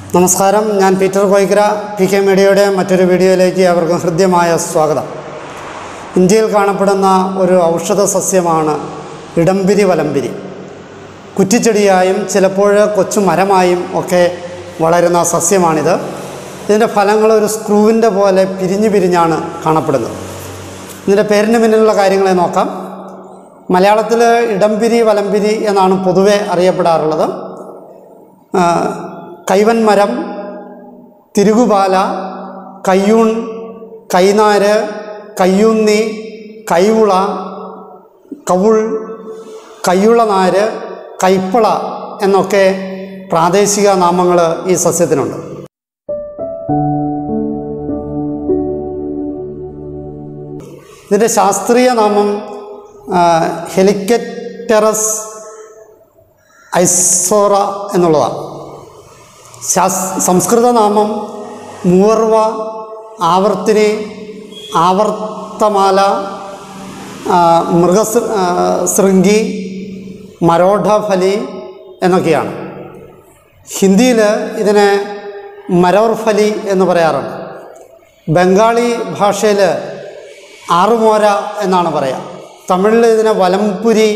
നമസ്കാരം ഞാൻ Peter Koickara P K മീഡിയയുടെ മറ്റൊരു വീഡിയോയിലേക്ക് അവർക്കും ഹൃദ്യമായ സ്വാഗതം ഇന്ത്യയിൽ കാണപ്പെടുന്ന ഒരു ഔഷധ സസ്യമാണ് ഇടംപിരി വലംപിരി കുറ്റിച്ചെടിയായും ചിലപ്പോൾ കൊച്ചു മരമായും ഒക്കെ വളരുന്ന സസ്യമാണിത് ഇതിൻ്റെ ഫലങ്ങൾ ഒരു സ്ക്രൂവിൻ്റെ പോലെ പിരിഞ്ഞു പിരിഞ്ഞാണ് കാണപ്പെടുന്നത് ഇതിൻ്റെ പേരിന് പിന്നിലുള്ള കാര്യങ്ങളെ നോക്കാം മലയാളത്തിൽ ഇടംപിരി വലംപിരി എന്നാണ് പൊതുവെ അറിയപ്പെടാറുള്ളത് ആ, കൈവൻ മരം തിരുകുപാല കയ്യൂൺ കൈനാര് കയ്യൂന്നി കൈവുള കവുൾ കയ്യുളനാര് കൈപ്പള എന്നൊക്കെ പ്രാദേശിക നാമങ്ങൾ ഈ സസ്യത്തിനുണ്ട് ഇതിൻ്റെ ശാസ്ത്രീയ നാമം ഹെലിക്കറ്ററസ് ഐസോറ എന്നുള്ളതാണ് ശാസ് സംസ്കൃത നാമം മൂവർവ ആവർത്തിനി ആവർത്തമാല ആ, മൃഗസ് ആ, ശൃംഗി മരോഢഫലി എന്നൊക്കെയാണ് ഹിന്ദിയിൽ ഇതിനെ മരോർഫലി എന്ന് പറയാറുണ്ട് ബംഗാളി ഭാഷയിൽ ആറുമോര എന്നാണ് പറയുക തമിഴിൽ ഇതിനെ വലംപുരി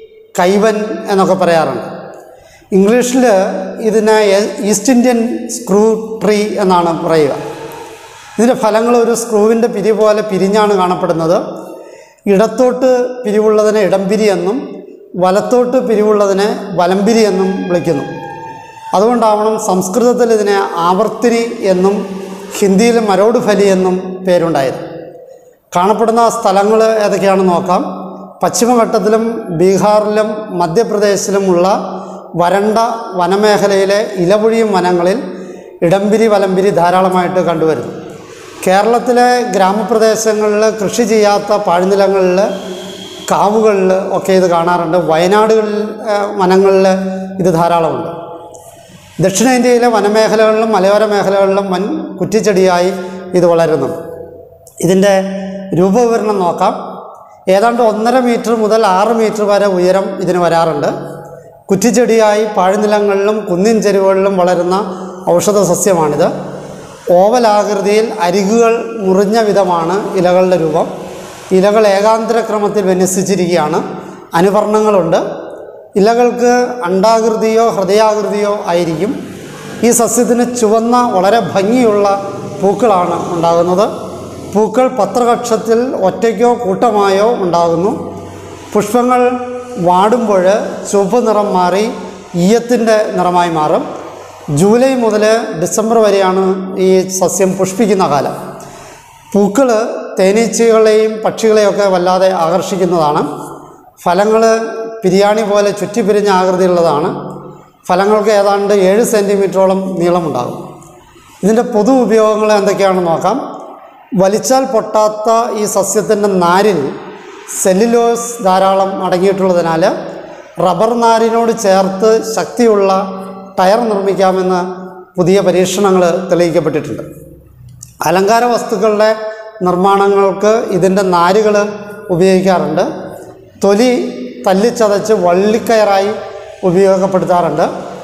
കൈവൻ എന്നൊക്കെ പറയാറുണ്ട് ഇംഗ്ലീഷിൽ ഇതിനെ എ- ഈസ്റ്റ് ഇന്ത്യൻ സ്ക്രൂ ട്രീ എന്നാണ് പറയുക ഇതിൻ്റെ ഫലങ്ങൾ ഒരു സ്ക്രൂവിൻ്റെ പിരി പോലെ പിരിഞ്ഞാണ് കാണപ്പെടുന്നത് ഇടത്തോട്ട് പിരിവുള്ളതിനെ ഇടംപിരി എന്നും വലത്തോട്ട് പിരിവുള്ളതിനെ വലംപിരി എന്നും വിളിക്കുന്നു അതുകൊണ്ടാവണം സംസ്കൃതത്തിൽ ഇതിനെ ആവർത്തിനി എന്നും ഹിന്ദിയിൽ മരോട് ഫലി എന്നും പേരുണ്ടായത് കാണപ്പെടുന്ന സ്ഥലങ്ങൾ ഏതൊക്കെയാണെന്ന് നോക്കാം പശ്ചിമഘട്ടത്തിലും ബീഹാറിലും മധ്യപ്രദേശിലുമുള്ള വരണ്ട വനമേഖലയിലെ ഇലപൊഴിയും വനങ്ങളിൽ ഇടംപിരി വലംപിരി ധാരാളമായിട്ട് കണ്ടുവരുന്നു കേരളത്തിലെ ഗ്രാമപ്രദേശങ്ങളിൽ കൃഷി ചെയ്യാത്ത പാഴ്നിലങ്ങളിൽ കാവുകളിൽ ഒക്കെ ഇത് കാണാറുണ്ട് വയനാടുകളിൽ ആ, വനങ്ങളിൽ ഇത് ധാരാളമുണ്ട് ദക്ഷിണേന്ത്യയിലെ വനമേഖലകളിലും മലയോര മേഖലകളിലും വൻ കുറ്റിച്ചെടിയായി ഇത് വളരുന്നുണ്ട് ഇതിൻ്റെ രൂപവിവരണം നോക്കാം ഏതാണ്ട് ഒന്നര മീറ്റർ മുതൽ ആറ് മീറ്റർ വരെ ഉയരം ഇതിന് വരാറുണ്ട് കുറ്റിച്ചെടിയായി പാഴ്നിലങ്ങളിലും കുന്നിൻ ചെരുവുകളിലും വളരുന്ന ഔഷധ സസ്യമാണിത് ഓവലാകൃതിയിൽ അരികുകൾ മുറിഞ്ഞ വിധമാണ് ഇലകളുടെ രൂപം ഇലകൾ ഏകാന്തര ക്രമത്തിൽ വിന്യസിച്ചിരിക്കുകയാണ് അനുപർണങ്ങളുണ്ട് ഇലകൾക്ക് അണ്ഡാകൃതിയോ ഹൃദയാകൃതിയോ ആയിരിക്കും ഈ സസ്യത്തിന് ചുവന്ന വളരെ ഭംഗിയുള്ള പൂക്കളാണ് ഉണ്ടാകുന്നത് പൂക്കൾ പത്രകക്ഷത്തിൽ ഒറ്റയ്ക്കോ കൂട്ടമായോ ഉണ്ടാകുന്നു പുഷ്പങ്ങൾ വാടുമ്പോൾ ചുവപ്പ് നിറം മാറി ഈയത്തിൻ്റെ നിറമായി മാറും ജൂലൈ മുതൽ ഡിസംബർ വരെയാണ് ഈ സസ്യം പുഷ്പിക്കുന്ന കാലം പൂക്കൾ തേനീച്ചകളെയും പക്ഷികളെയൊക്കെ വല്ലാതെ ആകർഷിക്കുന്നതാണ് ഫലങ്ങൾ പിരിയാണി പോലെ ചുറ്റിപ്പിരിഞ്ഞ ആകൃതിയുള്ളതാണ് ഫലങ്ങൾക്ക് ഏതാണ്ട് ഏഴ് സെൻറ്റിമീറ്ററോളം നീളമുണ്ടാകും ഇതിൻ്റെ പൊതു ഉപയോഗങ്ങൾ എന്തൊക്കെയാണെന്ന് നോക്കാം വലിച്ചാൽ പൊട്ടാത്ത ഈ സസ്യത്തിൻ്റെ നാരിൽ സെല്ലുലോസ് ധാരാളം അടങ്ങിയിട്ടുള്ളതിനാൽ റബ്ബർ നാരിനോട് ചേർത്ത് ശക്തിയുള്ള ടയർ നിർമ്മിക്കാമെന്ന് പുതിയ പരീക്ഷണങ്ങൾ തെളിയിക്കപ്പെട്ടിട്ടുണ്ട് അലങ്കാര വസ്തുക്കളുടെ നിർമ്മാണങ്ങൾക്ക് ഇതിൻ്റെ നാരുകൾ ഉപയോഗിക്കാറുണ്ട് തൊലി തല്ലിച്ചതച്ച് വള്ളിക്കയറായി ഉപയോഗപ്പെടുത്താറുണ്ട്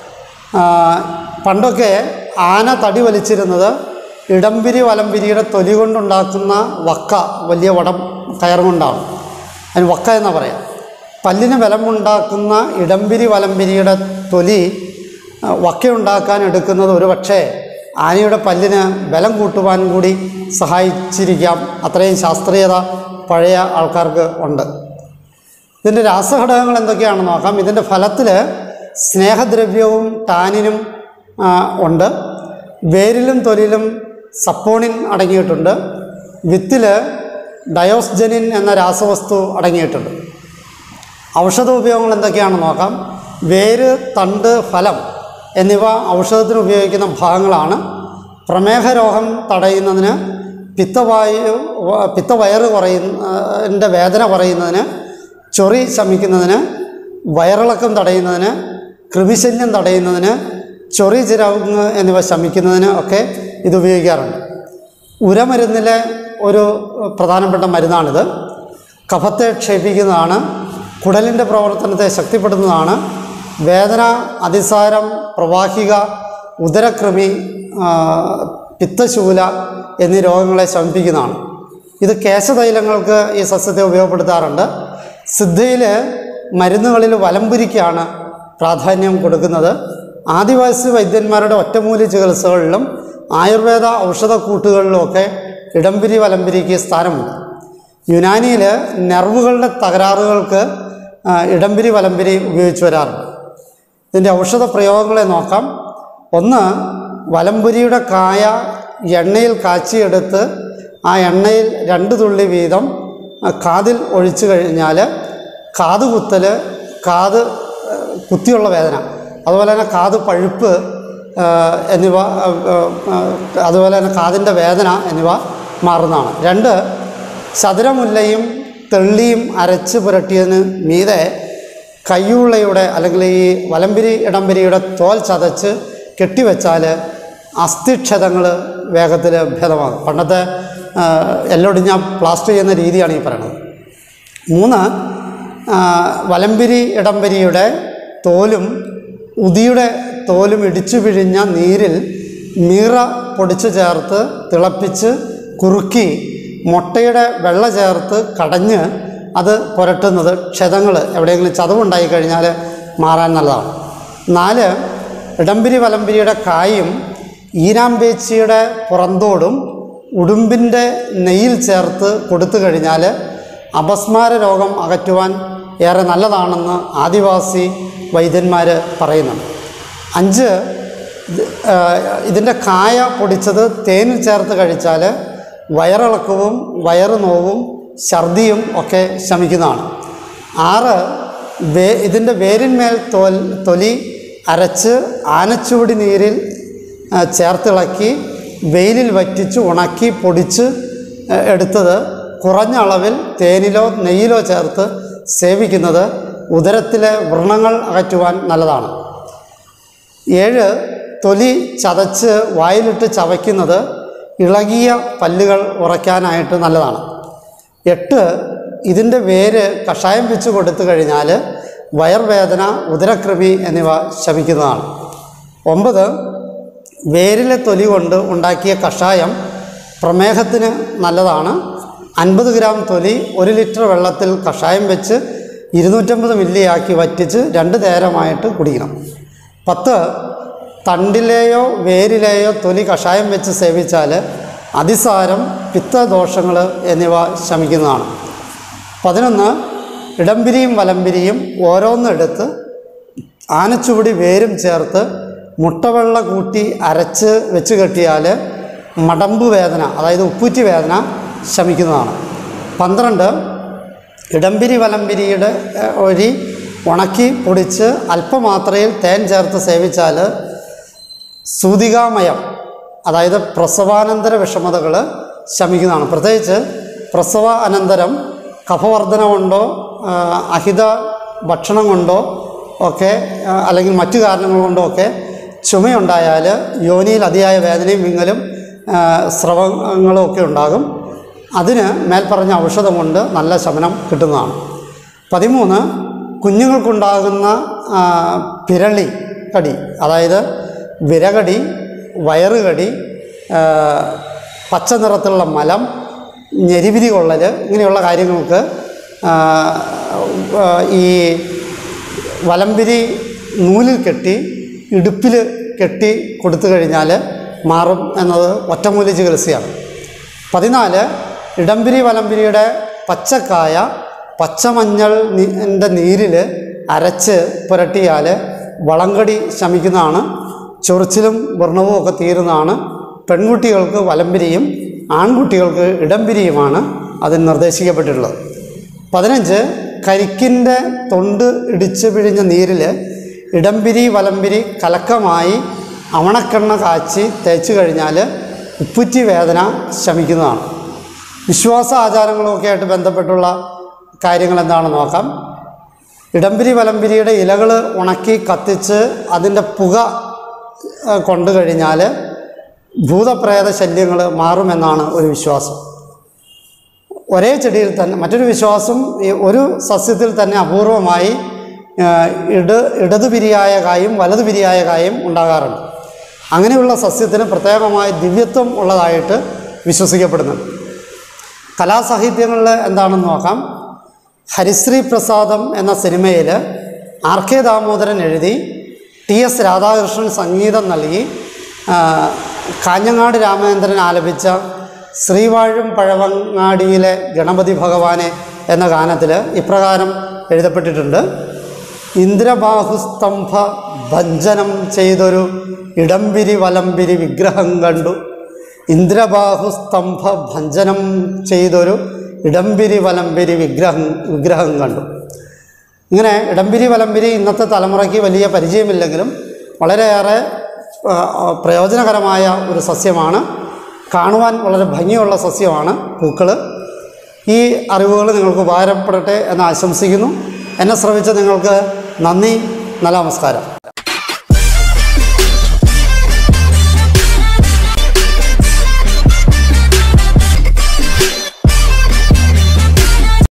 ആ, പണ്ടൊക്കെ ആന തടി വലിച്ചിരുന്നത് ഇടംപിരി വലംപിരിയുടെ തൊലി കൊണ്ടുണ്ടാക്കുന്ന വക്ക വലിയ വടം കയർ കൊണ്ടാണ് അതിന് വക്ക എന്നാ പറയാം പല്ലിന് ബലമുണ്ടാക്കുന്ന ഇടംപിരി വലംപിരിയുടെ തൊലി ആ, വക്കയുണ്ടാക്കാൻ എടുക്കുന്നത് ഒരു പക്ഷേ ആനയുടെ പല്ലിന് ബലം കൂട്ടുവാൻ കൂടി സഹായിച്ചിരിക്കാം അത്രയും ശാസ്ത്രീയത പഴയ ആൾക്കാർക്ക് ഉണ്ട് ഇതിൻ്റെ രാസഘടകങ്ങൾ എന്തൊക്കെയാണെന്ന് നോക്കാം ഇതിൻ്റെ ഫലത്തിൽ സ്നേഹദ്രവ്യവും ടാനിനും ആ, ഉണ്ട് വേരിലും തൊലിയിലും സപ്പോണിൻ അടങ്ങിയിട്ടുണ്ട് വിത്തിൽ ഡയോസ്ജനിൻ എന്ന രാസവസ്തു അടങ്ങിയിട്ടുണ്ട് ഔഷധ ഉപയോഗങ്ങൾ എന്തൊക്കെയാണെന്ന് നോക്കാം വേര് തണ്ട് ഫലം എന്നിവ ഔഷധത്തിന് ഉപയോഗിക്കുന്ന ഭാഗങ്ങളാണ് പ്രമേഹ രോഗം തടയുന്നതിന് പിത്തവായു വ- പിത്തവയറ് കുറയുന്നതിൻ്റെ വേദന കുറയുന്നതിന് ചൊറി ശമിക്കുന്നതിന് വയറിളക്കം തടയുന്നതിന് കൃമിശല്യം തടയുന്നതിന് ചൊറി ചിരങ്ങ് എന്നിവ ശമിക്കുന്നതിന് ഒക്കെ ഇത് ഉപയോഗിക്കാറുണ്ട് ഉരമരുന്നിലെ ഒരു പ്രധാനപ്പെട്ട മരുന്നാണിത് കഫത്തെ ക്ഷയിപ്പിക്കുന്നതാണ് കുടലിൻ്റെ പ്രവർത്തനത്തെ ശക്തിപ്പെടുത്തുന്നതാണ് വേദന അതിസാരം പ്രവാഹിക ഉദരകൃമി ആ, പിത്തശൂല എന്നീ രോഗങ്ങളെ ശമിപ്പിക്കുന്നതാണ് ഇത് കേശതൈലങ്ങൾക്ക് ഈ സസ്യത്തെ ഉപയോഗപ്പെടുത്താറുണ്ട് സിദ്ധയിൽ മരുന്നുകളിൽ വലംപുരിക്കാണ് പ്രാധാന്യം കൊടുക്കുന്നത് ആദിവാസി വൈദ്യന്മാരുടെ ഒറ്റമൂലി ചികിത്സകളിലും ആയുർവേദ ഔഷധക്കൂട്ടുകളിലുമൊക്കെ ഇടംപിരി വലംപിരിക്ക് സ്ഥാനമുണ്ട് യുനാനിയിൽ നെർവുകളുടെ തകരാറുകൾക്ക് ആ, ഇടംപിരി വലംപിരി ഉപയോഗിച്ച് വരാറുണ്ട് ഇതിൻ്റെ ഔഷധ പ്രയോഗങ്ങളെ നോക്കാം ഒന്ന് വലംപുരിയുടെ കായ എണ്ണയിൽ കാച്ചിയെടുത്ത് ആ എണ്ണയിൽ രണ്ട് തുള്ളി വീതം ആ, കാതിൽ ഒഴിച്ചു കഴിഞ്ഞാൽ കാത് കുത്തൽ കാത് ആ, കുത്തിയുള്ള വേദന അതുപോലെ തന്നെ കാത് പഴുപ്പ് ആ, എന്നിവ ആ, ആ, അതുപോലെ തന്നെ കാതിൻ്റെ വേദന എന്നിവ മാറുന്നതാണ് രണ്ട് ചതുരമുല്ലയും തെള്ളിയും അരച്ച് പുരട്ടിയതിന് മീതെ കയ്യുള്ളയുടെ അല്ലെങ്കിൽ ഈ വലംപിരി ഇടംപിരിയുടെ തോൽ ചതച്ച് കെട്ടിവെച്ചാൽ അസ്ഥിക്ഷതങ്ങൾ വേഗത്തിൽ ഭേദമാകും പണ്ടത്തെ ആ, എല്ലൊടിഞ്ഞ പ്ലാസ്റ്റർ ചെയ്യുന്ന രീതിയാണ് ഈ പറയുന്നത് മൂന്ന് ആ, വലംപിരി ഇടംപിരിയുടെ തോലും ഉദിയുടെ തോലും ഇടിച്ചു പിഴിഞ്ഞ നീരിൽ മീറ പൊടിച്ചു ചേർത്ത് തിളപ്പിച്ച് കുറുക്കി മുട്ടയുടെ വെള്ള ചേർത്ത് കടഞ്ഞ് അത് പുരട്ടുന്നത് ക്ഷതങ്ങൾ എവിടെയെങ്കിലും ചതവുണ്ടായി കഴിഞ്ഞാൽ മാറാൻ നല്ലതാണ് നാല് ഇടംപിരി വലംപിരിയുടെ കായും ഈനാമ്പേച്ചിയുടെ പുറന്തോടും ഉടുമ്പിൻ്റെ നെയ്യിൽ ചേർത്ത് കൊടുത്തു കഴിഞ്ഞാൽ അപസ്മാര രോഗം അകറ്റുവാൻ ഏറെ നല്ലതാണെന്ന് ആദിവാസി വൈദ്യന്മാർ പറയുന്നുണ്ട് അഞ്ച് ഇത്, ആ, ഇതിൻ്റെ കായ പൊടിച്ചത് തേനിൽ ചേർത്ത് കഴിച്ചാൽ വയറിളക്കവും വയറ് നോവും ഛർദിയും ഒക്കെ ശമിക്കുന്നതാണ് ആറ് വേ ഇതിൻ്റെ വേരിന്മേൽ തോൽ തൊലി അരച്ച് ആനച്ചുവടി നീരിൽ ആ, ചേർത്തിളക്കി വെയിലിൽ വറ്റിച്ച് ഉണക്കി പൊടിച്ച് ആ, എടുത്തത് കുറഞ്ഞ അളവിൽ തേനിലോ നെയ്യിലോ ചേർത്ത് സേവിക്കുന്നത് ഉദരത്തിലെ വ്രണങ്ങൾ അകറ്റുവാൻ നല്ലതാണ് ഏഴ് തൊലി ചതച്ച് വായിലിട്ട് ചവയ്ക്കുന്നത് ഇളകിയ പല്ലുകൾ ഉറയ്ക്കാനായിട്ട് നല്ലതാണ് എട്ട് ഇതിൻ്റെ വേര് കഷായം വെച്ച് കൊടുത്തു കഴിഞ്ഞാൽ വയർവേദന ഉദരകൃമി എന്നിവ ശമിക്കുന്നതാണ് ഒമ്പത് വേരിലെ തൊലി കൊണ്ട് ഉണ്ടാക്കിയ കഷായം പ്രമേഹത്തിന് നല്ലതാണ് അൻപത് ഗ്രാം തൊലി ഒരു ലിറ്റർ വെള്ളത്തിൽ കഷായം വെച്ച് ഇരുന്നൂറ്റമ്പത് മില്ലിയാക്കി വറ്റിച്ച് രണ്ട് നേരമായിട്ട് കുടിക്കണം പത്ത് തണ്ടിലെയോ വേരിലെയോ തൊലി കഷായം വെച്ച് സേവിച്ചാൽ അതിസാരം പിത്തദോഷങ്ങൾ എന്നിവ ശമിക്കുന്നതാണ് പതിനൊന്ന് ഇടംപിരിയും വലംപിരിയും ഓരോന്നെടുത്ത് ആനച്ചുവടി വേരും ചേർത്ത് മുട്ടവെള്ള കൂട്ടി അരച്ച് വെച്ച് കെട്ടിയാൽ മടമ്പ് വേദന അതായത് ഉപ്പൂറ്റി വേദന ശമിക്കുന്നതാണ് പന്ത്രണ്ട് ഇടംപിരി വലംപിരിയുടെ ഏഹ്, വഴി ഉണക്കി പൊടിച്ച് അല്പമാത്രയിൽ തേൻ ചേർത്ത് സേവിച്ചാൽ സൂതികാമയം അതായത് പ്രസവാനന്തര വിഷമതകൾ ശമിക്കുന്നതാണ് പ്രത്യേകിച്ച് പ്രസവ അനന്തരം കഫവർദ്ധന കൊണ്ടോ ആ, അഹിത ഭക്ഷണം കൊണ്ടോ ഒക്കെ ആ, അല്ലെങ്കിൽ മറ്റു കാരണങ്ങൾ കൊണ്ടോ ഒക്കെ ചുമയുണ്ടായാൽ യോനിയിൽ അതിയായ വേദനയും വിങ്ങലും ആ, സ്രവങ്ങളും ഒക്കെ ഉണ്ടാകും അതിന് മേൽപ്പറഞ്ഞ ഔഷധം കൊണ്ട് നല്ല ശമനം കിട്ടുന്നതാണ് പതിമൂന്ന് കുഞ്ഞുങ്ങൾക്കുണ്ടാകുന്ന ആ, പിരളി കടി അതായത് വിരകടി വയറുകടി ആ, പച്ച നിറത്തിലുള്ള മലം ഞെരിവിരി കൊള്ളൽ ഇങ്ങനെയുള്ള കാര്യങ്ങൾക്ക് ആ, ആ, ഈ വലംപിരി നൂലിൽ കെട്ടി ഇടുപ്പിൽ കെട്ടി കൊടുത്തു കഴിഞ്ഞാൽ മാറും എന്നത് ഒറ്റമൂലി ചികിത്സയാണ് പതിനാല് ഇടംപിരി വലംപിരിയുടെ പച്ചക്കായ പച്ചമഞ്ഞൾ ൻ്റെ നീരിൽ അരച്ച് പുരട്ടിയാൽ വളങ്കടി ശമിക്കുന്നതാണ് ചൊറിച്ചിലും വ്രണവും ഒക്കെ തീരുന്നതാണ് പെൺകുട്ടികൾക്ക് വലംപിരിയും ആൺകുട്ടികൾക്ക് ഇടംപിരിയുമാണ് അതിന് നിർദ്ദേശിക്കപ്പെട്ടിട്ടുള്ളത് പതിനഞ്ച് കരിക്കിൻ്റെ തൊണ്ട് ഇടിച്ച് പിഴിഞ്ഞ നീരിൽ ഇടംപിരി വലംപിരി കലക്കമായി അവണക്കെണ്ണ കാച്ചി തേച്ച് കഴിഞ്ഞാൽ ഉപ്പുറ്റി വേദന ശമിക്കുന്നതാണ് വിശ്വാസ ആചാരങ്ങളുമൊക്കെ ആയിട്ട് ബന്ധപ്പെട്ടുള്ള കാര്യങ്ങൾ എന്താണെന്ന് നോക്കാം ഇടംപിരി വലംപിരിയുടെ ഇലകൾ ഉണക്കി കത്തിച്ച് അതിൻ്റെ പുക ആ, കൊണ്ടു കഴിഞ്ഞാൽ ഭൂതപ്രേത ശല്യങ്ങൾ മാറുമെന്നാണ് ഒരു വിശ്വാസം ഒരേ ചെടിയിൽ തന്നെ മറ്റൊരു വിശ്വാസം ഈ ഒരു സസ്യത്തിൽ തന്നെ അപൂർവമായി ആ, ഇട ഇടതുപിരിയായ കായും വലതുപിരിയായ കായും ഉണ്ടാകാറുണ്ട് അങ്ങനെയുള്ള സസ്യത്തിന് പ്രത്യേകമായ ദിവ്യത്വം ഉള്ളതായിട്ട് വിശ്വസിക്കപ്പെടുന്നുണ്ട് കലാസാഹിത്യങ്ങളിൽ എന്താണെന്ന് നോക്കാം ഹരിശ്രീ പ്രസാദം എന്ന സിനിമയിൽ ആർ കെ ദാമോദരൻ എഴുതി ടി എസ് രാധാകൃഷ്ണൻ സംഗീതം നൽകി ആ, കാഞ്ഞങ്ങാട് രാമചന്ദ്രൻ ആലപിച്ച ശ്രീവാഴും പഴവങ്ങാടിയിലെ ഗണപതി ഭഗവാനെ എന്ന ഗാനത്തിൽ ഇപ്രകാരം എഴുതപ്പെട്ടിട്ടുണ്ട് ഇന്ദ്രബാഹുസ്തംഭ ഭഞ്ജനം ചെയ്തൊരു ഇടംപിരി വലംപിരി വിഗ്രഹം കണ്ടു ഇന്ദ്രബാഹുസ്തംഭ ഭഞ്ജനം ചെയ്തൊരു ഇടംപിരി വലംപിരി വിഗ്രഹം വിഗ്രഹം കണ്ടു ഇങ്ങനെ ഇടംപിരി വലംപിരി ഇന്നത്തെ തലമുറയ്ക്ക് വലിയ പരിചയമില്ലെങ്കിലും വളരെയേറെ ആ, ആ, പ്രയോജനകരമായ ഒരു സസ്യമാണ് കാണുവാൻ വളരെ ഭംഗിയുള്ള സസ്യമാണ് പൂക്കൾ ഈ അറിവുകൾ നിങ്ങൾക്ക് ഉപകാരപ്പെടട്ടെ എന്ന് ആശംസിക്കുന്നു എന്നെ ശ്രമിച്ച നിങ്ങൾക്ക് നന്ദി നല്ല നമസ്കാരം